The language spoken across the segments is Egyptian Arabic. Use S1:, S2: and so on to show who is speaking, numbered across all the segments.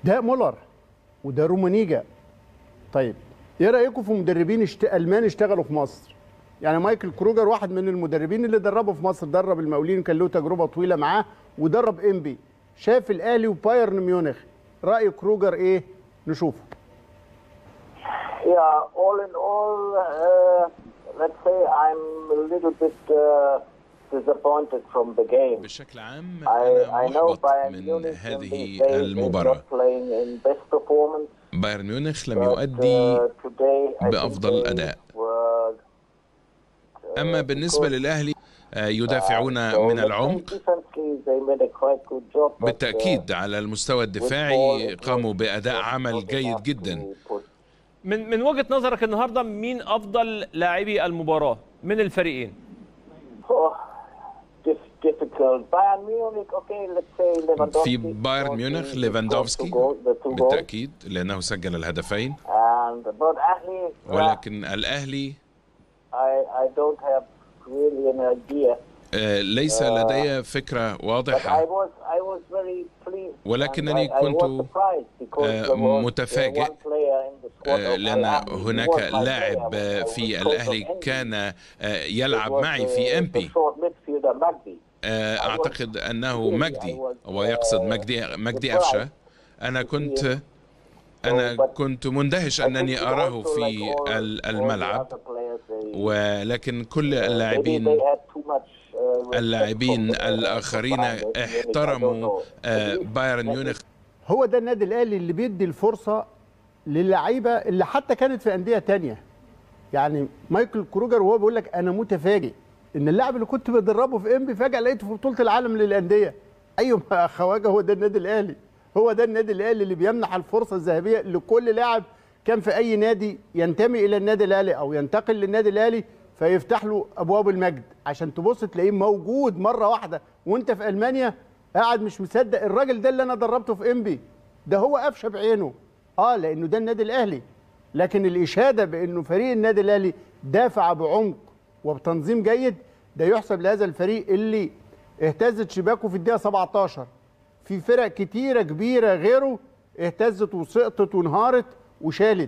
S1: ده مولر وده رومانيجا طيب ايه رايكم في مدربين اشت... المان اشتغلوا في مصر يعني مايكل كروجر واحد من المدربين اللي دربوا في مصر درب المقاولين كان له تجربه طويله معاه ودرب انبي شاف الاهلي وبايرن ميونخ راي كروجر ايه نشوفه
S2: Yeah, all in all, uh, let's say I'm a little bit uh, disappointed from the game.
S3: بشكل عام
S2: I,
S3: أنا
S2: I know
S3: محبط
S2: Bayern
S3: من
S2: Munich in
S3: هذه
S2: these days is
S3: المباراة
S2: not playing in best performance.
S3: بايرن ميونخ لم
S2: but,
S3: يؤدي
S2: uh, today I think
S3: بأفضل
S2: they
S3: أداء.
S2: were, uh,
S3: أما بالنسبة
S2: because,
S3: للأهلي آه،
S2: uh,
S3: يدافعون
S2: so
S3: من
S2: let's say
S3: العمق
S2: defensively they made a quite good job, but, uh,
S3: بالتأكيد على المستوى الدفاعي قاموا بأداء عمل جيد جدا
S4: من من وجهه نظرك النهارده مين افضل لاعبي المباراه من الفريقين
S2: Oh, dif- difficult. Bayern Munich, okay, let's say Lewandowski.
S3: في بايرن
S2: scored
S3: ميونخ
S2: the- the
S3: ليفاندوفسكي
S2: two goals- the two goals.
S3: بالتأكيد لأنه سجل الهدفين
S2: And but Ahli, uh,
S3: ولكن الأهلي
S2: I I don't have really an idea.
S3: آه، ليس لدي فكرة
S2: But I
S3: واضحة
S2: was I was very pleased.
S3: ولكنني
S2: and I, I
S3: كنت،
S2: was surprised because
S3: آه،
S2: there was, uh,
S3: متفاجئ،
S2: one player in the squad
S3: آه،
S2: of
S3: لأن
S2: Al Ahly. He
S3: هناك
S2: was my
S3: لاعب
S2: player.
S3: آه،
S2: I was
S3: في
S2: coach of
S3: الأهلي
S2: Envy.
S3: كان آه،
S2: It
S3: يلعب
S2: was,
S3: معي
S2: uh,
S3: في
S2: the
S3: إمبي
S2: short midfielder Magdi.
S3: آه، أعتقد أنه مجدي ويقصد مجدي مجدي أفشة أنا كنت أنا كنت مندهش أنني أراه في ال- الملعب ولكن كل اللاعبين اللاعبين الآخرين احترموا آه، بايرن ميونخ
S1: هو ده النادي الاهلي اللي بيدي الفرصه للعيبه اللي حتى كانت في انديه تانية يعني مايكل كروجر وهو بيقول لك انا متفاجئ ان اللاعب اللي كنت بدربه في انبي فجاه لقيته في بطوله العالم للانديه ايوه يا خواجه هو ده النادي الاهلي هو ده النادي الاهلي اللي بيمنح الفرصه الذهبيه لكل لاعب كان في اي نادي ينتمي الى النادي الاهلي او ينتقل للنادي الاهلي فيفتح له ابواب المجد عشان تبص تلاقيه موجود مره واحده وانت في المانيا قاعد مش مصدق الراجل ده اللي انا دربته في انبي ده هو قفشه بعينه اه لانه ده النادي الاهلي لكن الاشاده بانه فريق النادي الاهلي دافع بعمق وبتنظيم جيد ده يحسب لهذا الفريق اللي اهتزت شباكه في الدقيقه 17 في فرق كتيره كبيره غيره اهتزت وسقطت وانهارت وشالت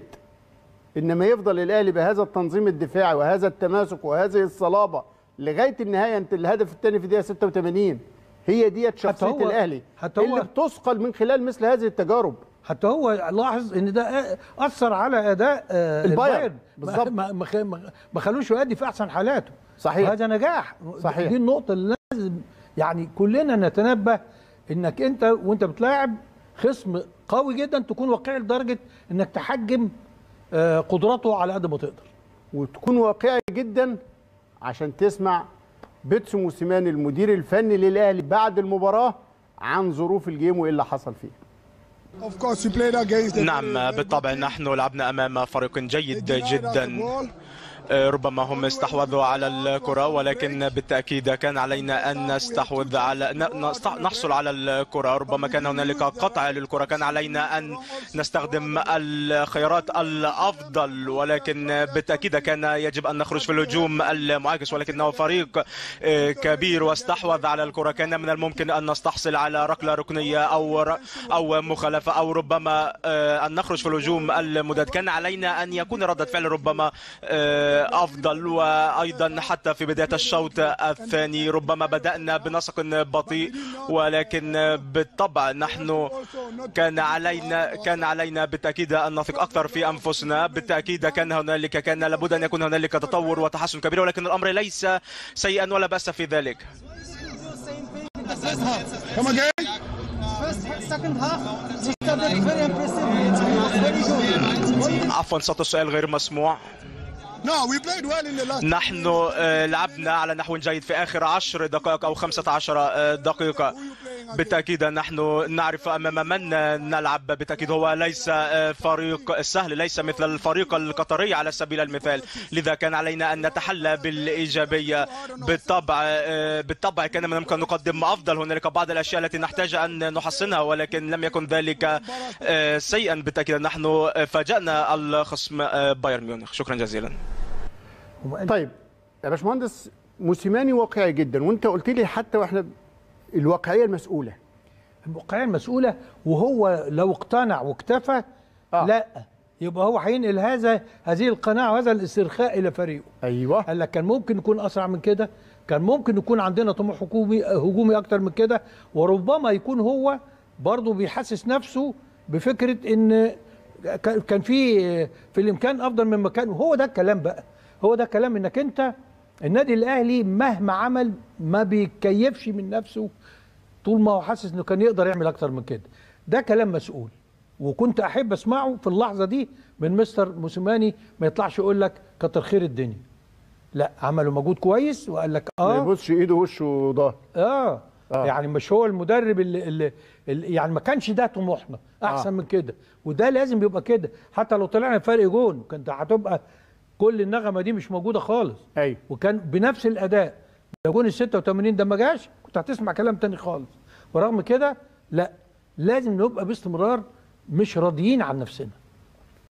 S1: انما يفضل الاهلي بهذا التنظيم الدفاعي وهذا التماسك وهذه الصلابه لغايه النهايه انت الهدف الثاني في الدقيقه 86 هي ديت شخصيه
S5: هو-
S1: الاهلي
S5: حتى هو-
S1: اللي بتثقل من خلال مثل هذه التجارب
S5: حتى هو لاحظ ان ده اثر على اداء آه،
S1: البايرن.
S5: البايرن
S1: بالظبط.
S5: ما ما ما- ما خلوش يؤدي في احسن حالاته
S1: صحيح.
S5: وهذا نجاح
S1: صحيح.
S5: دي النقطه اللي لازم يعني كلنا نتنبه انك انت وانت بتلاعب خصم قوي جدا تكون واقعي لدرجه انك تحجم آه، قدراته على قد ما تقدر
S1: وتكون واقعي جدا عشان تسمع بيتسو موسيماني المدير الفني للاهلي بعد المباراه عن ظروف الجيم وايه اللي حصل فيه
S6: Of course, we played against a
S7: نعم
S6: very, very
S7: بالطبع
S6: good team.
S7: نحن لعبنا امام فريق جيد
S6: They denied us the
S7: جدا
S6: ball.
S7: ربما هم استحوذوا على الكرة ولكن بالتأكيد كان علينا أن نستحوذ على ن- نست- نحصل على الكرة ربما كان هنالك قطع للكرة كان علينا أن نستخدم الخيارات الأفضل ولكن بالتأكيد كان يجب أن نخرج في الهجوم المعاكس ولكنه فريق آه، كبير واستحوذ على الكرة كان من الممكن أن نستحصل على ركلة ركنية أو ر- أو مخالفة أو ربما آه، أن نخرج في الهجوم المدد كان علينا أن يكون ردة فعل ربما آه، أفضل وأيضا حتى في بداية الشوط الثاني ربما بدأنا بنسق بطيء ولكن بالطبع نحن كان علينا كان علينا بالتأكيد أن نثق أكثر في أنفسنا بالتأكيد كان هنالك كان لابد أن يكون هنالك تطور وتحسن كبير ولكن الأمر ليس سيئا ولا بأس في ذلك
S6: Come again.
S8: First, second half, we started very impressive. Very good.
S7: عفوا صوت السؤال غير مسموع
S6: No, we played well in the last.
S7: نحن آه، لعبنا على نحو جيد في آخر عشر دقائق أو خمسة عشر آه، دقيقة بالتأكيد نحن نعرف أمام من نلعب بالتأكيد هو ليس آه، فريق سهل ليس مثل الفريق القطري على سبيل المثال لذا كان علينا أن نتحلى بالإيجابية بالطبع آه، بالطبع كان من الممكن أن نقدم أفضل هنالك بعض الأشياء التي نحتاج أن نحسنها ولكن لم يكن ذلك آه، سيئا بالتأكيد نحن فاجأنا الخصم آه، بايرن ميونخ شكرا جزيلا
S1: طيب يا باشمهندس موسيماني واقعي جدا وانت قلت لي حتى واحنا الواقعيه المسؤوله
S5: الواقعيه المسؤوله وهو لو اقتنع واكتفى
S1: آه.
S5: لا يبقى هو هينقل هذا هذه القناعه وهذا الاسترخاء الى فريقه
S1: ايوه
S5: قال لك كان ممكن يكون اسرع من كده كان ممكن يكون عندنا طموح هجومي هجومي اكتر من كده وربما يكون هو برضه بيحسس نفسه بفكره ان كان كان في في الامكان افضل من مكان وهو ده الكلام بقى هو ده الكلام انك انت النادي الاهلي مهما عمل ما بيتكيفش من نفسه طول ما هو حاسس انه كان يقدر يعمل اكتر من كده ده كلام مسؤول وكنت احب اسمعه في اللحظه دي من مستر موسيماني ما يطلعش يقول لك كتر خير الدنيا لا عملوا مجهود كويس وقال لك
S1: ما
S5: اه
S1: يبصش ايده وشه وظهر
S5: اه
S1: آه.
S5: يعني مش هو المدرب اللي, اللي, اللي يعني ما كانش ده طموحنا احسن
S1: آه.
S5: من كده وده لازم يبقى كده حتى لو طلعنا فرق جون كنت هتبقى كل النغمه دي مش موجوده خالص
S1: ايوه
S5: وكان بنفس الاداء لو جون ال 86 ده ما جاش كنت هتسمع كلام تاني خالص ورغم كده لا لازم نبقى باستمرار مش راضيين عن نفسنا